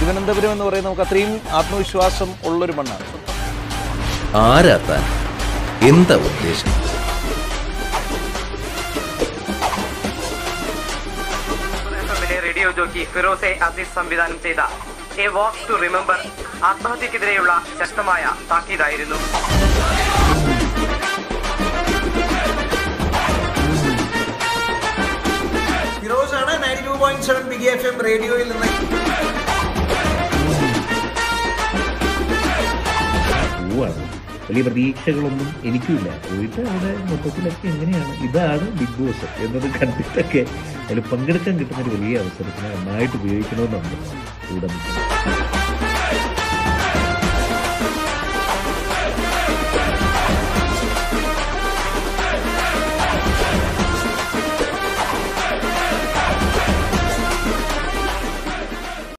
തിരുവനന്തപുരം എന്ന് പറയുന്നത് നമുക്ക് അത്രയും ആത്മവിശ്വാസം ഉള്ളൊരു മണ്ണാണ് ആരാ താൻ എന്താ ഉദ്ദേശം എഫിലെ റേഡിയോ ജോക്കി ഫിറോസെ അസീസ് സംവിധാനം ചെയ്ത എ വാക്ക് ടു റിമെമ്പർ ആത്മഹത്യക്കെതിരെയുള്ള ശക്തമായ താക്കീതായിരുന്നു ഫിറോസാണ് ninety two point seven big F M റേഡിയോയിൽ നിന്ന് പോവാണ് വലിയ പ്രതീക്ഷകളൊന്നും എനിക്കുമില്ല പോയിട്ട് അവിടെ മൊത്തത്തിലൊക്കെ എങ്ങനെയാണ് ഇതാണ് ബിഗ് ബോസ് എന്നത് കണ്ടിട്ടൊക്കെ അതിൽ പങ്കെടുക്കാൻ കിട്ടുന്ന ഒരു വലിയ അവസരത്തിനെ നന്നായിട്ട് ഉപയോഗിക്കണമെന്നുണ്ട് കൂടെ നിൽക്കുന്നത്